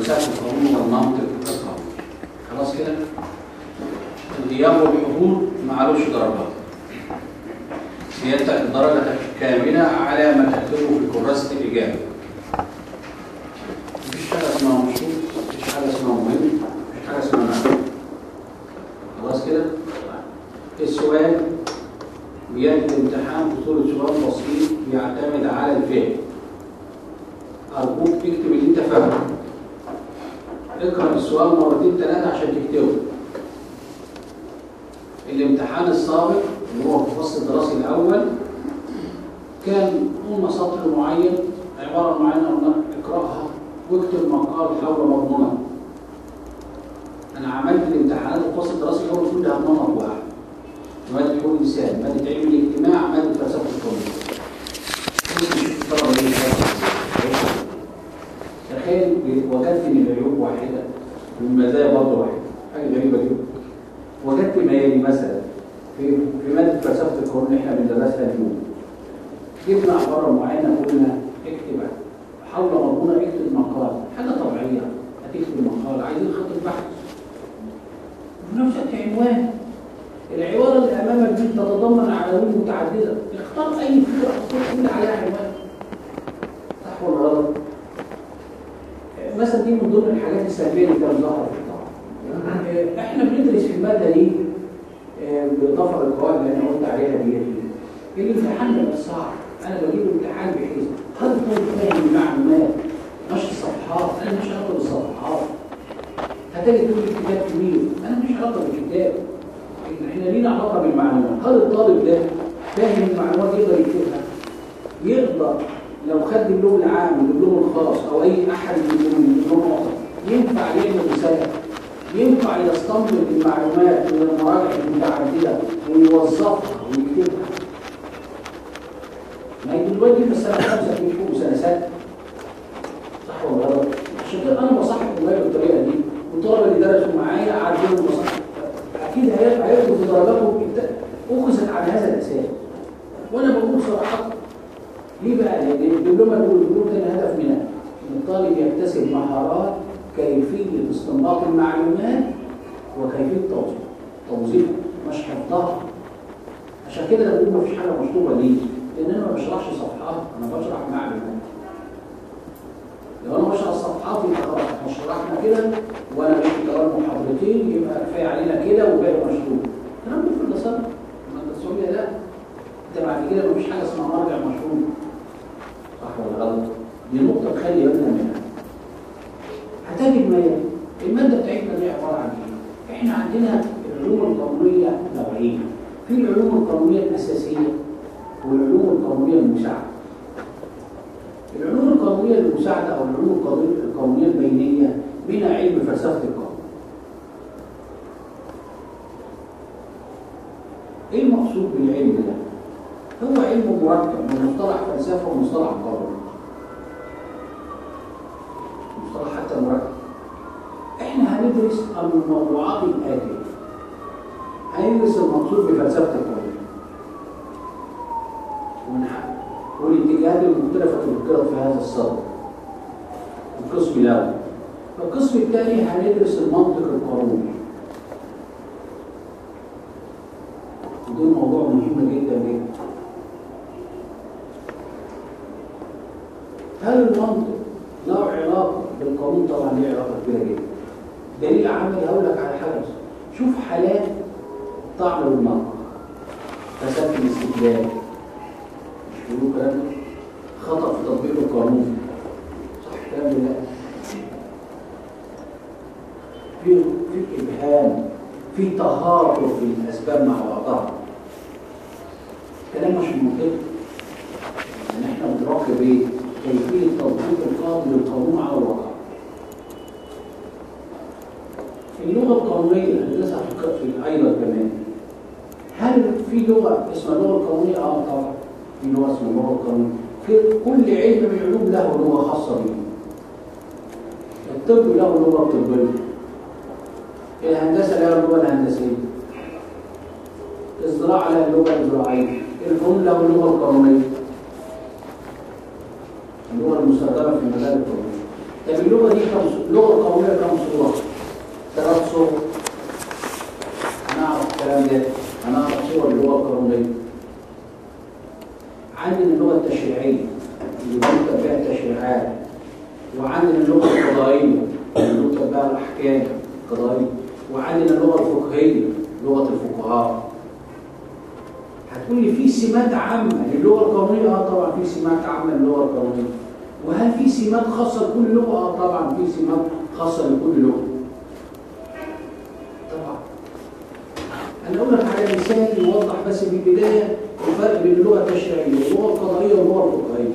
مدرسات القانون والمنطق القانوني خلاص كده الغياب والحضور معلوش درجات سيادتك درجتك كاملة على ما تكتبه في كراسة الإجابة مفيش حاجة اسمها مشروط مفيش حاجة اسمها مهم مفيش حاجة اسمها معلوم خلاص كده السؤال بيأتي الامتحان في صورة سؤال بسيط بيعتمد على الفهم أرجوك تكتب اللي أنت فاهمه اقرأ السؤال مرتين ثلاثة عشان تكتبه الامتحان السابق اللي هو في الفصل الدراسي الأول كان قلنا سطر معين عبارة معينة قلنا اقرأها واكتب مقال حول مضمونها أنا عملت الامتحانات في الفصل الدراسي الأول كلها بنمط واحد مادة حقوق الإنسان مادة علم الاجتماع مادة فلسفة القانون تخيل وجدت ان العيوب واحده والمزايا برضه واحده حاجه غريبه جدا وجدت ما يلي مثلا في في ماده فلسفه القانون اللي احنا بندرسها اليوم جبنا عباره معينه قلنا اكتب حول مضمونه اكتب مقال حاجه طبيعيه هتكتب مقال عايزين خط بحث وفي نفس الوقت عنوان العباره اللي امامك دي تتضمن عناوين متعدده اختار اي فكره تقول عليها عنوان صح ولا غلط؟ مثلا دي من ضمن الحاجات السلبيه اللي كانت ظاهره في الطاعه احنا بندرس في الماده دي بالاضافه للقواعد اللي انا قلت عليها دي الامتحان بيبقى صعب انا بجيب الامتحان بحيث هل تكون فاهم المعلومات مش الصفحات انا مش علاقه بالصفحات هتجد تقول الكتاب كبير انا مش علاقه بالكتاب احنا لينا علاقه بالمعلومات هل الطالب ده فاهم المعلومات يقدر يكتبها يقدر لو خد اللون العام اللون الخاص او اي احد من اللون معطى ينفع يعمل رساله ينفع يستنبط المعلومات من المراجع المتعدده ويوظفها ويكتبها ما هي دلوقتي في السنه خمسه في فوق سنه سته صح ولا غلط؟ عشان كده انا بصحح والله بالطريقه دي والطلبه اللي درسوا معايا عارفين بصحح اكيد هياخدوا في درجاتهم اخذت على هذا الاساس وانا بقول صراحه ليه بقى؟ لان الدبلومه الاولى الدبلومه كان الهدف منها ان الطالب يكتسب مهارات كيفيه استنباط المعلومات وكيفيه توظيفها توظيفها مش حفظها عشان كده انا بقول مفيش حاجه مشطوبه ليه؟ لان انا ما بشرحش صفحات انا بشرح معلومات لو انا بشرح صفحات يبقى خلاص احنا شرحنا كده وانا مش كمان محاضرتين يبقى كفايه علينا كده وباقي مشروط الكلام ده في الدراسات ما انت السعوديه لا انت بعد كده مفيش حاجه اسمها مرجع مشروط صح ولا غلط؟ دي نقطة تخلي بالنا منها. هتجد ما يلي. المادة بتاعتنا دي عبارة عن ايه؟ احنا عندنا العلوم القانونية نوعين. في العلوم القانونية الأساسية والعلوم القانونية المساعدة. العلوم القانونية المساعدة أو العلوم القانونية البينية منها علم فلسفة القانون. ايه المقصود بالعلم ده؟ هو علم مركب من مصطلح فلسفه ومصطلح قانون مصطلح حتى مركب احنا هندرس الموضوعات الاتيه هندرس المقصود بفلسفه القانون والاتجاهات المختلفه ذكرت في هذا الصدر القسم الاول القسم الثاني هندرس المنطق القانوني وده موضوع مهم جدا جدا هل المنطق له علاقة بالقانون؟ طبعا ليه علاقة كبيرة جدا. دليل عملي هقول لك على حاجة شوف حالات طعن بالمنطق فساد في الاستدلال مش بيقولوا كلام ده؟ خطأ في تطبيق القانون صح الكلام ده؟ في في إبهام في تهاطل في الأسباب مع بعضها كلام مش منطقي ان احنا بنراقب ايه؟ كيفيه تطبيق القانون للقانون على الواقع. اللغه القانونيه اللي بندرسها في الايضا كمان هل في لغه اسمها اللغه القانونيه؟ اه طبعا في لغه اسمها اللغه القانونيه. في كل علم من العلوم له لغه خاصه به. الطب له لغه طبيه. الهندسه لها اللغه الهندسيه. الزراعه لها اللغه الزراعيه. الفنون له اللغه القانونيه. اللغه المستخدمه في المجال القانوني طب اللغه دي لغه القضائيه نكتب بقى الاحكام القضائيه وعندنا اللغه الفقهيه لغه الفقهاء هتقول لي في سمات عامه للغه القانونيه اه طبعا في سمات عامه للغه القانونيه وهل في سمات خاصه لكل لغه اه طبعا في سمات خاصه لكل لغه طبعا انا اقول لك على مثال يوضح بس في البدايه الفرق بين اللغه التشريعيه واللغه القضائيه واللغه الفقهيه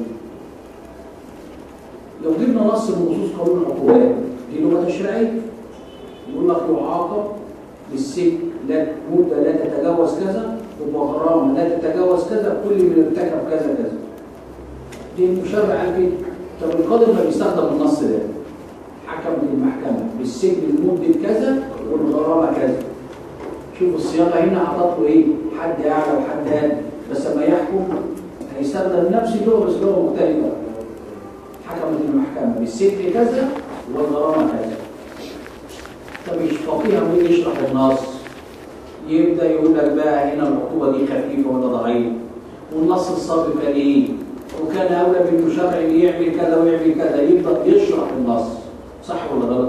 لو جبنا نص من نصوص قانون العقوبات دي لغه تشريعيه يقول لك يعاقب بالسجن لا مده لا تتجاوز كذا وبغرامه لا تتجاوز كذا كل من ارتكب كذا كذا دي المشرع قال كده طب القاضي ما بيستخدم النص ده حكمت المحكمه بالسجن لمده كذا والغرامه كذا شوف الصياغه هنا اعطت له ايه حد اعلى وحد اقل بس لما يحكم هيستخدم نفس اللغه بس لغه مختلفه حكمت المحكمه بالسجن كذا والغرامه كذا طب مش فقيه مين يشرح النص يبدا يقول لك بقى هنا العقوبه دي خفيفه ولا ضعيفه والنص السابق كان ايه وكان اولى بالمشرع ان يعمل كذا ويعمل كذا يبدا يشرح النص صح ولا غلط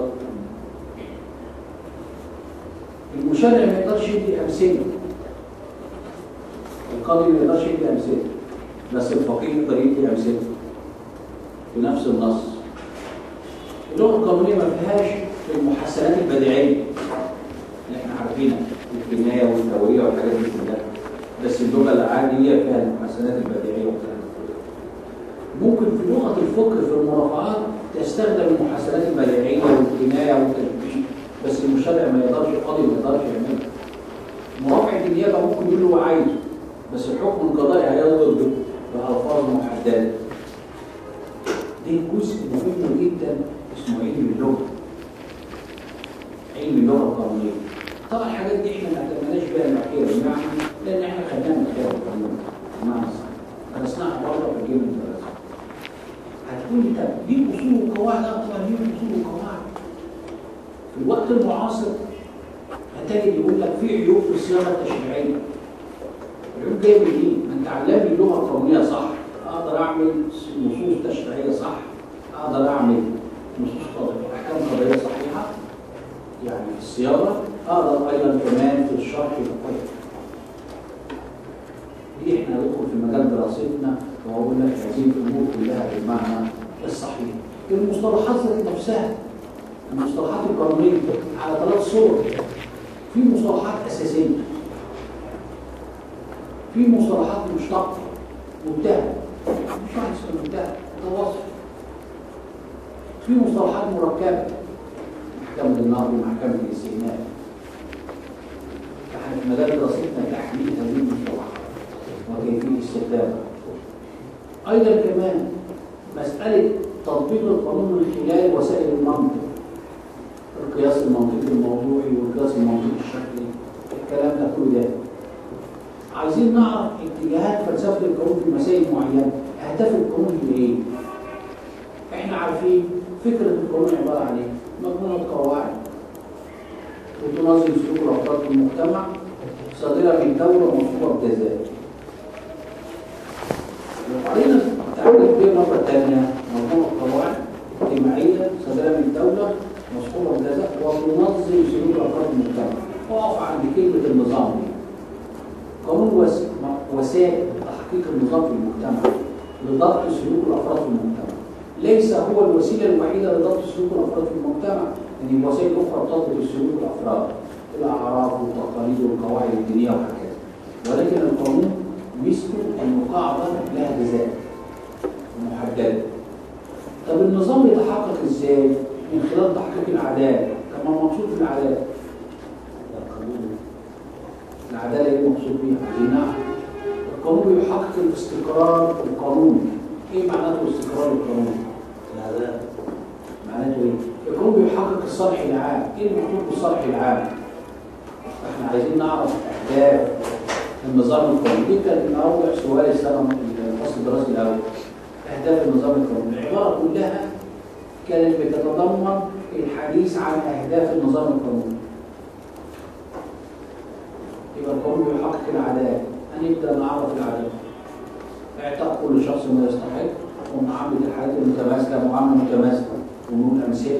المشرع ما يقدرش يدي امثله القاضي ما يقدرش يدي امثله بس الفقيه يقدر يدي امثله في نفس النص اللغه القانونيه ما فيهاش المحسنات البديعيه اللي احنا عارفينها الكنايه والتوريه والحاجات دي كلها بس اللغه العاديه فيها المحسنات البديعيه والكلام ده ممكن في لغه الفقه في المرافعات تستخدم المحسنات البديعيه والكنايه والتشبيه بس المشرع ما يقدرش القاضي ما يقدرش يعملها مرافعه النيابه ممكن يقول له هو عايزه بس الحكم القضائي هيصدر بألفاظ محدده ده جزء مهم جدا اسمه علم اللغه علم اللغه القانونيه طبعا الحاجات دي احنا ما اعتمدناش بيها الاخيره بمعنى لان احنا خدناها من خلال القانون بمعنى صح درسناها بره في الجيم الدراسي هتقول لي طب دي اصول وقواعد اه طبعا دي اصول وقواعد في الوقت المعاصر هتجد يقول لك في عيوب في الصياغه التشريعيه العيوب جايه من ايه؟ ما انت علمني اللغه القانونيه صح اقدر اعمل نصوص تشريعيه صح اقدر اعمل نصوص قضائيه احكام قضائيه صحيحه يعني في الصياغه اقدر ايضا كمان في الشرح والقيم دي احنا ندخل في مجال دراستنا واقول لك هذه الامور كلها بالمعنى الصحيح المصطلحات ذات نفسها المصطلحات القانونيه على ثلاث صور في مصطلحات اساسيه في مصطلحات مشتقه مبتدأ مش واحد اسمه مبتدأ ده وصف في مصطلحات مركبه محكمه النقد ومحكمه الاستئناف احنا في مجال دراستنا تحديد هذه المصطلحات وكيفيه استخدامها ايضا كمان مساله تطبيق القانون من خلال وسائل المنطق القياس المنطقي الموضوعي والقياس المنطقي الشكلي الكلام ده كله ده عايزين نعرف اتجاهات فلسفه القانون في مسائل معينه اهداف القانون هي ايه احنا عارفين فكره القانون عباره عن ايه مجموعه قواعد بتنظم سلوك الافراد في المجتمع صادره من دوله مرفوعه بجزاء لو علينا تعريف دي مره ثانيه مجموعه قواعد اجتماعيه صادره من دوله مصحوبه بجزاء وتنظم سلوك الافراد في المجتمع واقف عند كلمه النظام دي قانون وسائل تحقيق النظام في المجتمع لضبط سلوك الافراد في المجتمع ليس هو الوسيله الوحيده لضبط سلوك الافراد في المجتمع ان وسائل اخرى تضبط سلوك الافراد الاعراف والتقاليد والقواعد الدينيه وهكذا ولكن القانون مثله انه قاعده لها جزاء محدده طب النظام يتحقق ازاي؟ من خلال تحقيق العداله كما المقصود في العداله العداله ايه المقصود بيها؟ عايزين نعرف القانون يحقق الاستقرار القانوني ايه معناته الاستقرار القانوني؟ العدالة معناته ايه؟ القانون بيحقق الصالح العام ايه المقصود بالصالح العام؟ احنا عايزين نعرف اهداف النظام القانوني دي كانت من اوضح سؤال السنه الفصل الدراسي الاول اهداف النظام القانوني العباره كلها كانت بتتضمن الحديث عن اهداف النظام القانوني يبقى القانون بيحقق العداله هنبدا نعرف العداله اعطاء كل شخص ما يستحق ومعامله الحياه المتماثله معامله متماثله ونقول امثله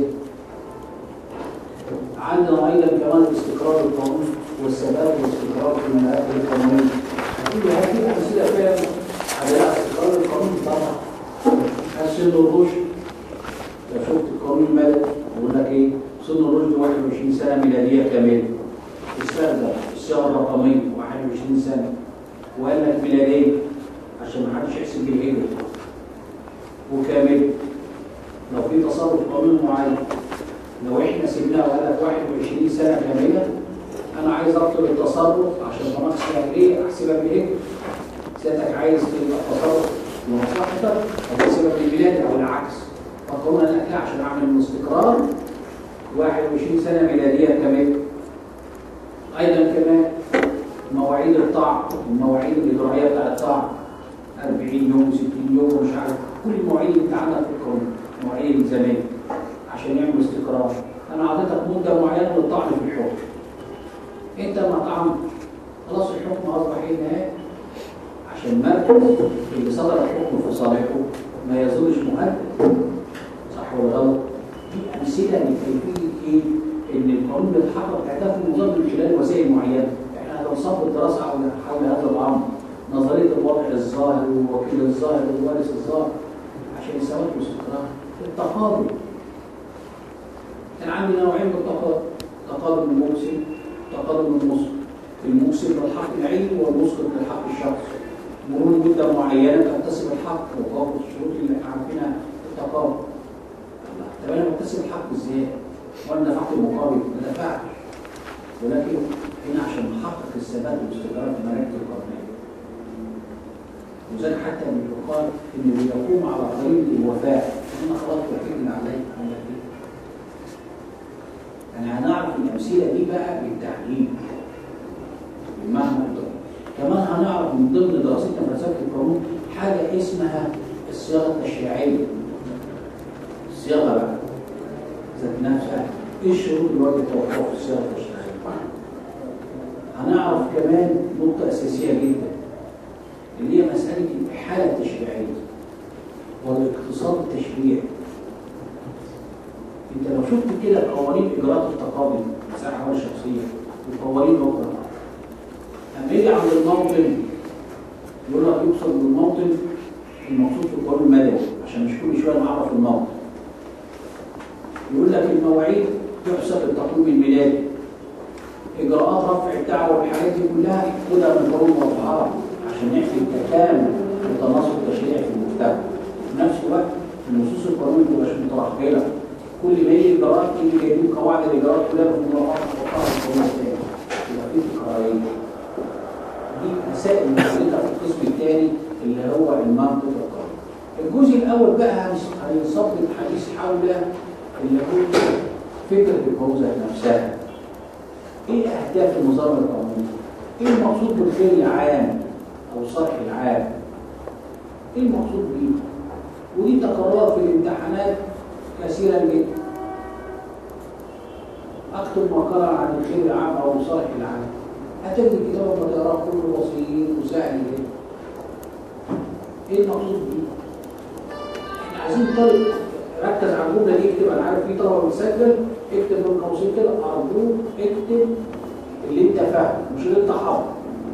عندنا ايضا كمان الاستقرار القانوني والثبات والاستقرار في المناهج القانونيه هتيجي هذه امثله فعلا على استقرار القانون طبعا سن الرشد لو شفت القانون المدني يقول لك ايه سن الرشد 21 سنه ميلاديه كامله استخدم الصيغه الرقميه 21 سنه وقال لك ميلاديه عشان ما حدش يحسب بالهجره وكامله لو في تصرف قانوني معين لو احنا سيبناه وقال لك 21 سنه كامله انا عايز ابطل التصرف عشان مناقص تهريه احسبها بالهجره سيادتك عايز تبقى تصرف لمصلحتك هتحسبها بالميلاد او العكس فقلنا لا عشان اعمل الاستقرار 21 سنه ميلاديه كامله ايضا كمان مواعيد الطعن المواعيد الاجرائيه بتاعت الطعن 40 يوم 60 يوم مش عارف كل المواعيد اللي انت عندك في القانون مواعيد الزمان عشان يعمل استقرار انا اعطيتك مده معينه للطعن في الحكم انت ما طعنت خلاص الحكم اصبح ايه النهايه عشان مركز اللي صدر الحكم في صالحه ما يظلش مهدد صح ولا غلط؟ دي امثله لكيفيه ايه؟ ان القانون بيتحقق اهدافه المضاد من خلال وسائل معينه، احنا هنصب الدراسه حول حول هذا الامر نظريه الوضع الظاهر ووكيل الظاهر والوارث الظاهر عشان الثبات والاستقرار التقادم كان عندي نوعين من التقادم تقادم الموسم تقادم المسقط الموسم للحق العيني والمسقط للحق الشخصي مرور مده معينه تكتسب الحق وتوافق الشروط اللي احنا عارفينها في التقادم طب انا بكتسب الحق ازاي؟ وانا دفعت المقابل ما دفعتش ولكن هنا عشان نحقق الثبات والاستقرار في المراكز القانونيه وذلك حتى اللي يقال انه بيقوم على طريقه الوفاء انا خلاص وفيت اللي عليا عندك ايه؟ يعني هنعرف الامثله دي بقى بالتحليل بالمعنى الدقيق كمان هنعرف من ضمن دراستنا فلسفه القانون حاجه اسمها الصياغه التشريعيه الصياغه بقى ذات نفسها ايه الشروط اللي واجب توقفها في الصياغه التشريعيه هنعرف كمان نقطه اساسيه جدا اللي هي مساله الاحاله التشريعيه والاقتصاد التشريعي انت لو شفت كده قوانين اجراءات التقاضي مساحه الشخصيه وقوانين اخرى لما يجي عند الموطن يقول لك يقصد بالموطن المقصود في القانون المدني عشان مش كل شويه نعرف الموطن يقول لك المواعيد تحسب التقويم الميلادي اجراءات رفع الدعوه والحاجات دي كلها خدها من قانون واضحه عشان نحكي التكامل والتناسق التشريعي في المجتمع في نفس الوقت النصوص القانونيه ما تبقاش مترهله كل ما يجي اجراءات يجي جايبين قواعد الاجراءات كلها في المراقبه وقواعد القانون الثاني يبقى في تكراريه دي مسائل موجوده في القسم الثاني اللي هو المنطق القانوني الجزء الاول بقى هنصب الحديث حول اللي هو فكره الجوزه نفسها ايه اهداف النظام القانوني ايه المقصود بالخير العام او الصالح العام ايه المقصود بيه ودي تكررت في الامتحانات كثيرا جدا اكتب مقاله عن الخير العام او الصالح العام هتجد الكتاب لما تقراه كله بسيط وسهل جدا ايه المقصود بيه احنا عايزين طالب ركز على الجمله دي اكتب انا عارف في طلبه بتسجل اكتب من قوسين كده ارجوك اكتب اللي انت فاهمه مش اللي انت حافظه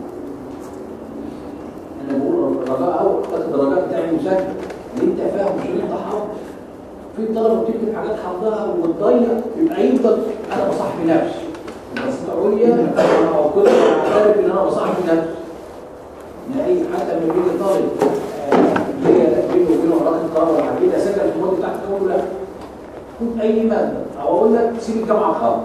انا بقول الرجاء اهو اكتب الرجاء بتاعي مسجل اللي انت فاهمه مش اللي انت حافظه في طلبه بتكتب حاجات حافظها وتضيع يبقى يفضل انا بصاحب نفسي بس عليا انا او كنت اعترف ان انا بصاحب نفسي يعني حتى لما يجي طالب هي بينه وبينه علاقه قرار ولا حاجه سجل في المواد بتاعتك اقول له لا خد اي ماده او اقول لك سيب الجامعه خالص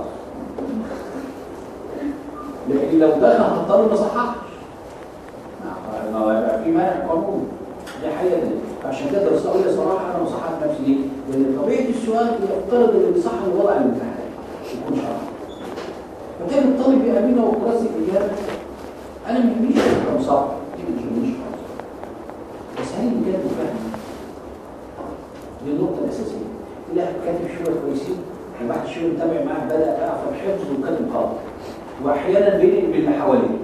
لكن لو دخل هضطر ما اصححش ما هو يبقى في مانع قانوني دي حقيقه عشان كده درست اقول صراحه انا مصحح نفسي ليه؟ لان طبيعه السؤال يفترض ان اللي صح الوضع الامتحان يكون شرعي فكان الطالب يأمنه وكراسي الإجابة أنا ما يهمنيش كم صعب دي ما يهمنيش خالص بس هل الإجابة فاهم؟ دي النقطة الأساسية لا كاتب شوية كويسين وبعد شوية متابع معاه بدأ بقى في الحفظ وكاتب قاضي وأحيانا بينقل باللي حواليه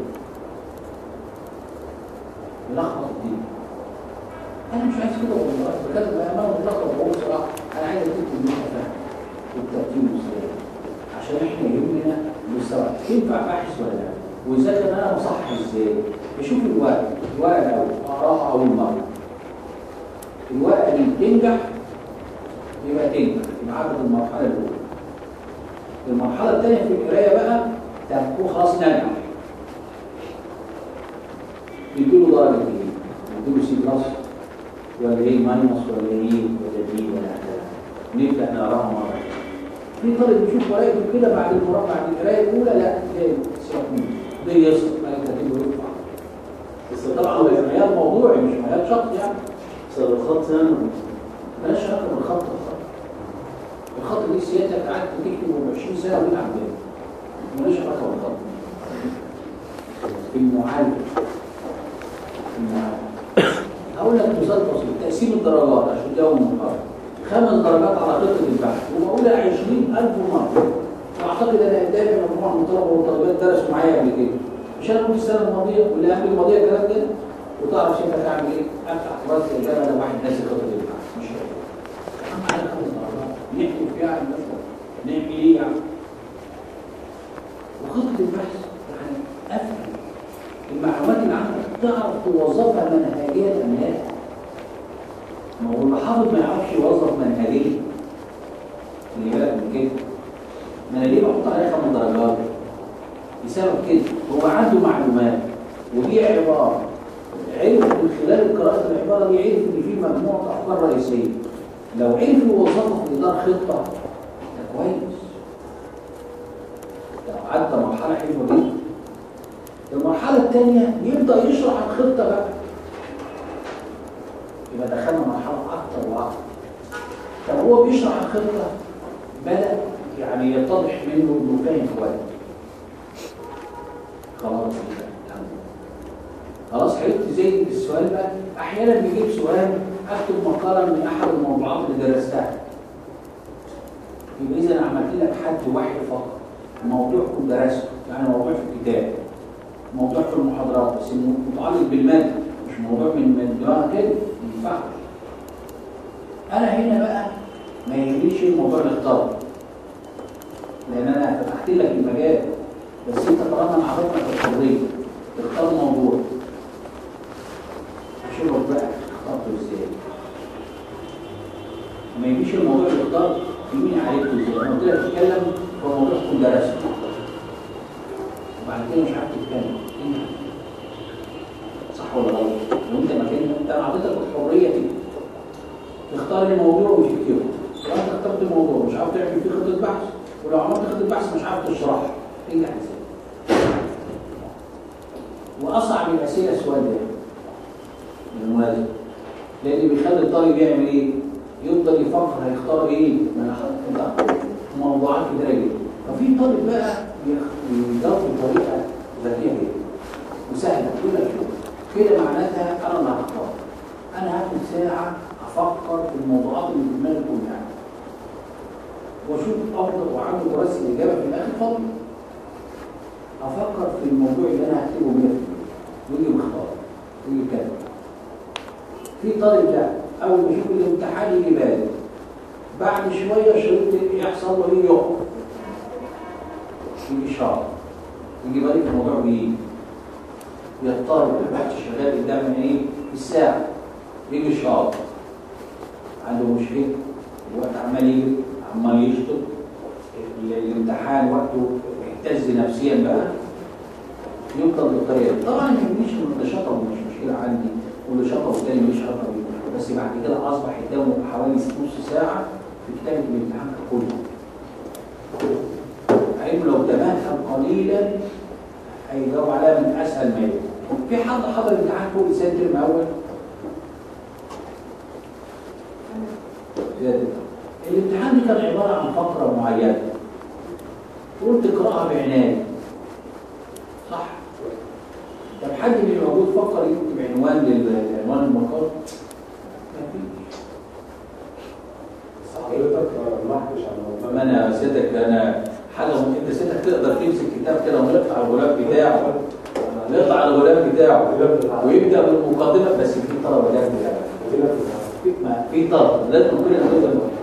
يلخبط الدنيا أنا مش عايز كده والله بكتب أمانة متلخبط وهو بصراحة أنا عايز أكتب باللي والترتيب ازاي عشان احنا يهمنا المستوى ينفع باحث ولا لا واذا كان انا مصحح ازاي بشوف الورق الورق الاول اقراها اول مره الورقه دي تنجح يبقى تنجح يبقى عدت المرحله الاولى المرحله الثانيه في القرايه بقى تكون خلاص نجح يديله درجه ايه؟ يديله سي بلس ولا ايه ماينس ولا ايه ولا دي ولا كذا نبدا نقراها مره في طالب بيشوف ورقته كده بعد المراجعه بعد القرايه الاولى لا تلاقي سيبك منه ده يسقط بقى كاتبه يرفع بس طبعا هو ميال موضوعي مش ميال شخص يعني صار الخط يعني مالهاش علاقه بالخط الخط الخط دي سيادتك قعدت تكتبه ب 20 سنه وانت عندنا مالهاش علاقه بالخط المعالجه المعالجه هقول لك مثال بسيط تقسيم الدرجات عشان تجاوب المقارنه خمس درجات على خطه البحث وبقولها 20000 مره واعتقد انا قدامي مجموعه من الطلبه والطالبات درسوا معايا قبل كده مش انا كنت السنه الماضيه واللي قبل الماضيه الكلام ده وتعرف شايفك اعمل ايه؟ افتح كراسه الاجابه انا واحد ناسي خطه البحث مش هيك اهم حاجه خمس درجات نحكي فيها عن مثلا نعمل ايه يعني؟ وخطه البحث يعني افهم المعلومات اللي عندك تعرف توظفها منهجيا ام لا؟ ما هو المحافظ ما يعرفش يوظف منهجيا اللي بالك من كده ما انا ليه بحط عليه خمس درجات؟ بسبب كده هو عنده معلومات ودي عباره عرف من خلال قراءه العباره دي عرف ان في مجموعه افكار رئيسيه لو عرف يوظفها في اطار خطه ده كويس لو عدى مرحله حلوه جدا المرحله الثانيه يبدا يشرح الخطه بقى يبقى دخلنا مرحله اكتر واكتر طب هو بيشرح الخطه بدا يعني يتضح منه انه فاهم كويس خلاص كده خلاص عرفت زي السؤال بقى احيانا بيجيب سؤال اكتب مقاله من احد الموضوعات اللي درستها يبقى اذا انا عملت لك حد واحد فقط موضوع كنت درسته يعني موضوع في الكتاب موضوع في المحاضرات بس متعلق بالماده مش موضوع من من دماغك كده ما ينفعش انا هنا بقى ما يهمنيش الموضوع اللي اختاره لان انا فتحت لك المجال بس انت طالما انا عرفتك الحريه تختار موضوع اشوفك بقى اخترته ازاي ما يجيش الموضوع اللي اختار يمين عليك ازاي انا قلت لك تتكلم في موضوع تكون درسته وبعد كده مش عارف تتكلم صح ولا غلط؟ لو انت مكان انت انا اعطيتك الحريه دي تختار الموضوع وتكتبه لو انت اخترت الموضوع مش عارف تعمل فيه خطه بحث ولو عملت خطه بحث مش عارف تشرحها تنجح ازاي؟ واصعب الاسئله السؤال ده بالمناسبه لان بيخلي الطالب يعمل ايه؟ يفضل يفكر هيختار ايه؟ ما انا حاطط موضوعات كتيره جدا ففي طالب بقى يجاوب بطريقه ذكيه جدا وسهله يقول لك كده معناتها انا اللي هختار انا هاخد ساعه افكر في الموضوعات اللي في دماغي كلها واشوف افضل وعنده كراسي الاجابه في الاخر فاضي افكر في الموضوع اللي انا هكتبه 100% ويجي مختار ويجي كاتب في طالب لا اول ما يشوف الامتحان يجي بالي بعد شويه شريط يحصل له ايه يقف يجي شعر يجي بالي في الموضوع بايه يضطر البحث شغال قدام ايه في الساعه يجي شعر عنده مشكله الوقت عمال يجري عمال يشطب الامتحان وقته اهتز نفسيا بقى يفضل بالطريقه دي. طبعا ما يهمنيش ان ده شطب مش مشكله عندي واللي شطب والتاني مش شطب بس بعد كده اصبح قدامه حوالي نص ساعه في كتابه الامتحان كله علم لو تمهل قليلا هيجاوب عليها من اسهل ما يكون في حد حضر امتحان فوق لسان ترم اول الامتحان دي كان عباره عن فقره معينه قلت اقراها بعنايه صح طب حد من الموجود فكر يكتب عنوان للعنوان المقال ما فيش حضرتك ما لحقتش على الموضوع ما انا سيادتك انا حاجه م- انت سيادتك تقدر تمسك كتاب كده ويقطع الغلاف بتاعه يقطع الغلاف بتاعه ويبدا بالمقدمه بس في طلبه لازم في ما في طلب لازم كلنا نقدر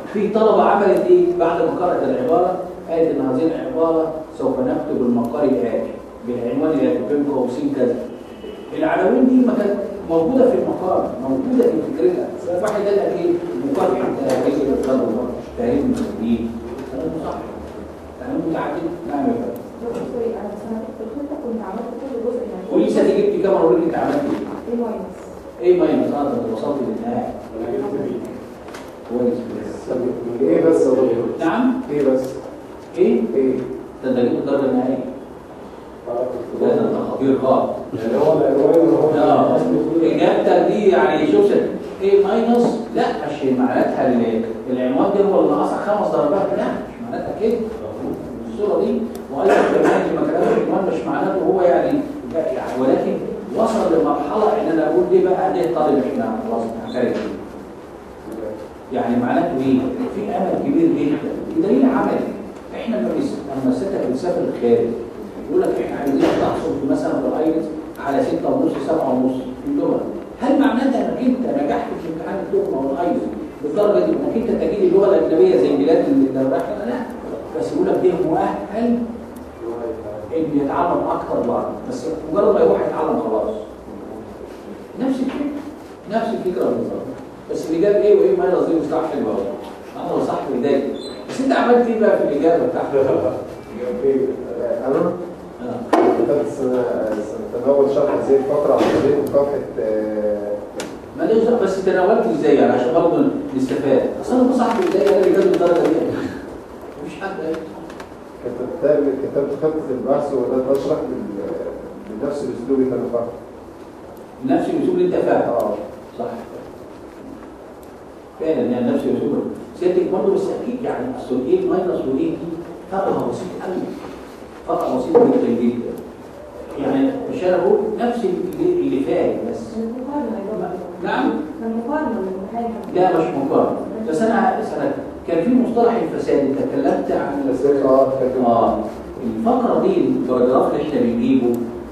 في طلبه عملت ايه بعد ما قرات العباره قالت ان هذه العباره سوف نكتب المقال الاتي بالعنوان الاتي بين قوسين كذا العناوين دي ما كانت موجوده في المقال موجوده في فكرتها واحد قال لك ايه مكافحه تهريب الطلبه تهريب المسؤولين كلام صح كلام متعدد نعم يا فندم دكتور سوري انا بس انا في الخطه كنت عملت كل جزء من ولسه دي جبت كام اقول لك انت عملت ايه ايه ماينس ايه ماينس اه انت وصلت للنهايه انا جبت بي كويس ايه بس يا دكتور؟ نعم ايه بس؟ ايه ايه؟ ده انت جبت الدرجه النهائيه ده ده انت خطير خالص يعني هو العنوان اللي هو اه اجابتك دي يعني شوف ست ايه ماينس لا مش معناتها ال- العنوان ده هو اللي ناقصك خمس درجات لا مش معناتها كده الصوره دي وايضا كمان لما كلام العنوان مش معناته هو يعني يعني ولكن وصل لمرحله ان انا اقول دي بقى ده طالب احنا خلاص احنا خارج يعني معناته ايه؟ في امل كبير جدا بدليل عملي احنا لما بس لما ستة بنسافر الخارج يقول لك احنا عايزين تحصل في مثلا في الايلتس على 6 ونص 7 ونص في اللغه هل معناتها انك انت نجحت في امتحان اللغه او الايلتس بالدرجه دي انك انت تجيب اللغه الاجنبيه زي البلاد اللي رايحه لا بس يقول لك ده مؤهل انه يتعلم اكتر بره بس مجرد ما يروح يتعلم خلاص نفس الفكره نفس الفكره بالظبط بس اللي جاب ايه وايه ما يرضي مصطلح حلو قوي انا صح بدايه بس انت عملت ايه بقى في الاجابه بتاعتك؟ انا آه. كنت سنتناول شرح هذه الفترة عن طريق مكافحة آه، ما ده بس تناولته ازاي يعني عشان برضه نستفاد اصل انا صاحب البدايه انا اللي جاب الدرجه دي مفيش حد قال. كتبت كتبت خطة البحث وده بشرح بال- بنفس الأسلوب اللي أنا فاهمه. نفس الاسلوب اللي انت فاهم اه صح فعلا يعني نفس الاسلوب سيادتك برضه بس اكيد يعني اصل ايه ماينس وايه دي فرقها بسيط قوي فرقها بسيط جدا جدا يعني مش انا بقول نفس اللي, اللي فاهم بس المقارنه يا دكتور نعم المقارنه بالامتحان لا مش مقارنه بس انا اسالك كان في مصطلح الفساد انت اتكلمت عن بس اه كتبت اه الفقره دي الباراجراف اللي احنا بنجيبه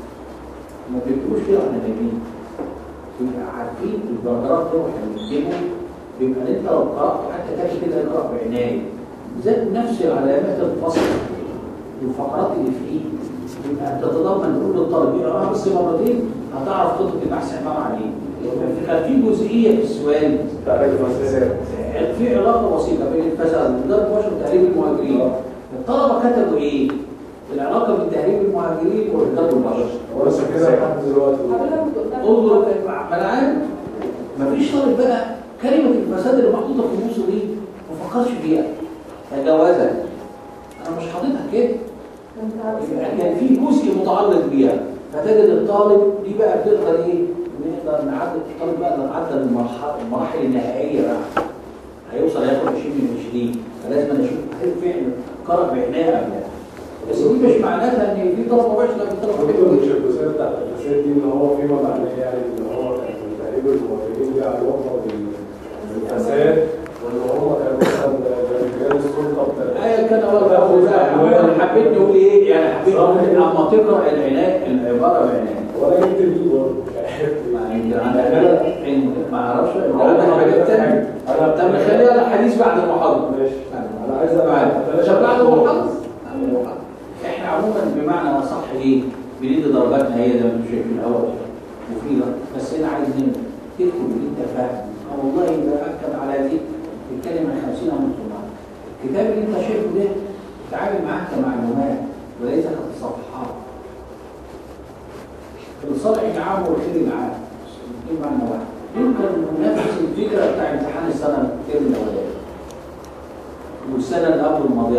ما بنكتبوش كده واحنا نايمين بيبقى عارفين الباراجراف ده واحنا بنكتبه بيبقى انت لو قراته حتى تاكل كده اقرا بعنايه ذات نفس علامات الفصل والفقرات اللي فيه يبقى تتضمن نقول للطالب يقراها بس مرتين هتعرف خطه البحث عباره عن ايه كان في جزئيه في السؤال تعريف الفساد في علاقه بسيطه بين الفساد وضرب بشر وتهريب المهاجرين الطلبه كتبوا ايه؟ العلاقه بين تهريب المهاجرين وضرب البشر هو لسه كده لحد دلوقتي حضرتك كنت قلتها في انظر المقارنة. ما انا عارف مفيش طالب بقى كلمه الفساد اللي محطوطه في النص دي ما فكرش فيها تجاوزها انا مش حاططها كده كنت عارف. يبقى كان في جزء متعلق بيها فتجد الطالب دي بقى بتقدر ايه نقدر نعدل الطالب بقى نعدل المرحله المراحل النهائيه بقى هيوصل ياخد 20 من 20 فلازم انا اشوف هل فعلا قرأ بعنايه ام لا بس دي مش معناتها ان في طلبه وحشه لا في طلبه الدكتور مش حلوه الجزئيه بتاعت الفساد دي ان هو فيما معناه يعني ان هو كان تقريب المواطنين دي علاقه بال- بالفساد وان هم كانوا مثلا رجال السلطه بتاع- ايا كان هو بقى انا حبيت نقول ايه يعني حبيت نقول اما تقرا العنايه العباره بعنايه وانا جبت دي برضه مش عارف ما ليه. انت عندك انت ما اعرفش انت عندك حاجات ثانيه انا طب نخليها الحديث بعد المحاضره ماشي انا عايز بعد أبقى- طب بعد المحاضره بعد المحاضرة. احنا عموما بمعنى اصح ايه بندي درجاتنا هي زي ما انتم شايفين الاول مفيده بس انا عايز منك تكتب اللي انت فاهمه اه والله باكد على دي تتكلم عن 50 او 100 الكتاب اللي انت شايفه ده تعامل معاه كمعلومات وليس كصفحات الصالح العام والخير العام الاثنين معنى واحد يمكن نفس الفكره بتاع امتحان السنه الترم الاولاني والسنه اللي قبل الماضيه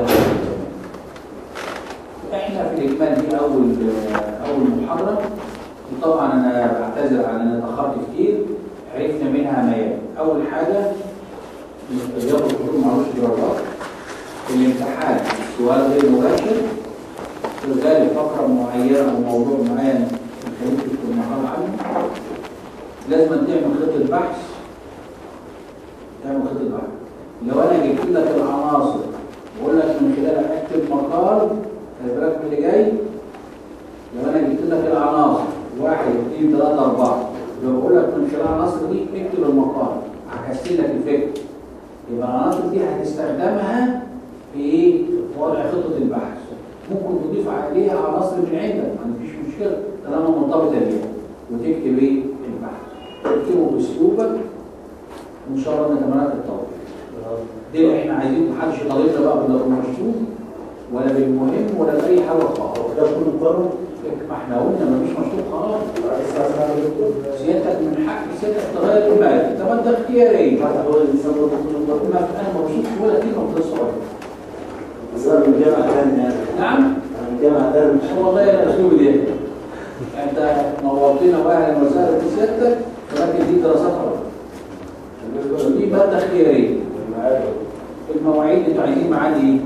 احنا في الاجمال دي اول اول محاضره وطبعا انا بعتذر عن ان انا اتاخرت كتير عرفنا منها ما يلي اول حاجه رياضه الحضور معلوش درجات الامتحان سؤال غير مباشر في الغالب فقره معينه او موضوع معين يخليك تكتب مقال عنه لازم تعمل خطه بحث تعمل خطه بحث لو انا جبت لك العناصر واقول لك من خلالها اكتب مقال خلي بالك من اللي جاي لو انا جبت لك العناصر واحد اثنين ثلاثة أربعة لو بقول لك من خلال العناصر دي اكتب المقال عكست لك الفكر يبقى العناصر دي هتستخدمها في ايه؟ في وضع خطه البحث ممكن تضيف عليها عناصر من عندك ما فيش مشكله طالما مرتبطه بيها وتكتب ايه؟ البحث تكتبه باسلوبك وان شاء الله نتمنى التوفيق دي اللي احنا عايزين محدش يطالبنا بقى بالمشروط ولا بالمهم ولا باي حاجه خالص ده كله مقرر ما احنا قلنا مفيش مشروط خلاص سيادتك من حق سيادتك تغير المال طب انت اختياري واحد هو اللي يسمى ده كله ما مقرر انا ما بشوفش ولا كلمه في الصور بس انا من جامعة تانية يعني نعم انا من جامعة تانية مش والله انا اسلوبي ده انت نورتنا واهلا وسهلا في سيادتك ولكن دي دراسات عليا بالنسبه دي ماده اختياريه للمعاد المواعيد انتوا عايزين ميعاد ايه؟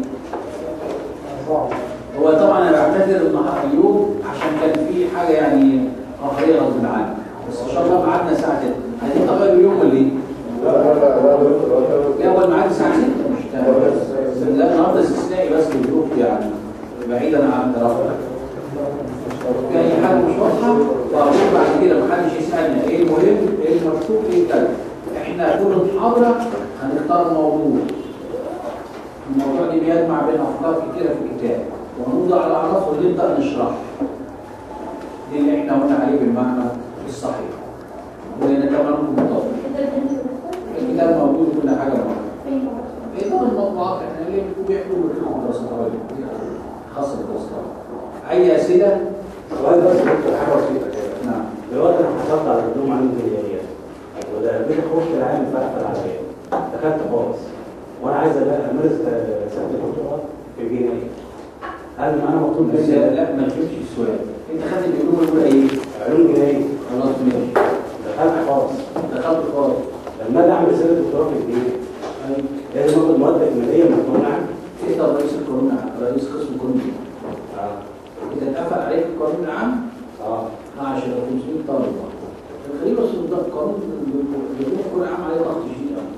هو طبعا انا بعتذر النهارده اليوم عشان كان في حاجه يعني قهريه غصب عني بس ان شاء الله ميعادنا الساعه 6 عايزين تغيروا اليوم ولا ايه؟ لا لا لا لا دكتور لا هو الميعاد الساعه 6 مش تمام. لا النهارده استثنائي بس للظروف يعني بعيدا عن دراسه في اي حاجه مش واضحه فاقول بعد كده محدش يسالنا ايه المهم ايه المكتوب ايه كذا احنا كل محاضره هنختار موضوع الموضوع ده بيجمع بين افكار كتيره في الكتاب ونوضع على عناصر ونبدا نشرح دي اللي احنا قلنا عليه بالمعنى الصحيح ونتمنى بالتوفيق الكتاب موجود كل حاجه موجوده ايه طبعا الموضوعات احنا ليه بيحكوا بيحكوا دراسات عليا خاصه بالدراسات اي اسئله سؤال بس دكتور حاجة بسيطة كده نعم دلوقتي انا حصلت على الدبلوم عن الجنائيات وده جيت اخش العام فتحت العملية دخلت خالص وانا عايز أبقى امارس سنة الدكتوراه في الجنائية هل انا مطلوب بس مني لا ما تجيبش السؤال انت خدت العلوم الاولى ايه؟ علوم جنائية خلاص ماشي دخلت خالص دخلت خالص لما اجي اعمل سنة الدكتوراه في الجنائية لازم اخد مواد تكميلية من القانون العام انت رئيس القانون العام رئيس قسم القانون العام اه اذا اتقفل عليك القانون العام اه 10 500 طالب الغريب بس ان ده القانون بيكون القانون العام عليه ضغط شديد قوي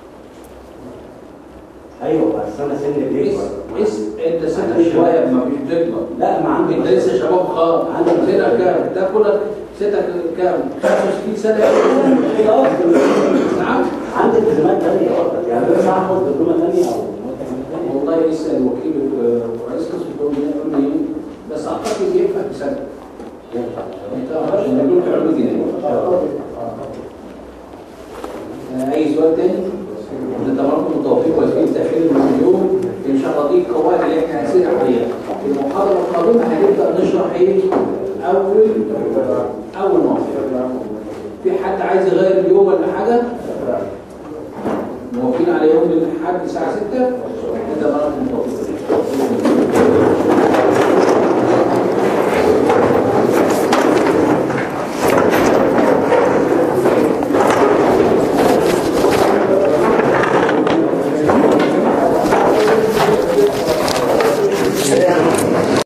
ايوه بس انا سني بيكبر اس اس انت سنك شويه ما مش بتكبر لا ما عندي انت لسه شباب خالص عندي سنك كام؟ ده كلك سنك كام؟ 65 سنه نعم عندي التزامات تانية برضه يعني لازم اخد دبلومة تانية او مواد تكميلية تانية والله لسه الوكيل آه، رئيس قسم القانون يقول لي ايه بس اعتقد ينفع بسنه ينفع انت عشان يقول في علوم الجنائيه آه، اي سؤال تاني؟ نتمنى التوفيق والخير تاخير من اليوم ان شاء الله دي القواعد اللي احنا هنسير عليها في المحاضره القادمه هنبدا نشرح ايه اول اول موضوع في حد عايز يغير اليوم ولا حاجه موافقين على يوم الاحد الساعه 6 نتمنى التوفيق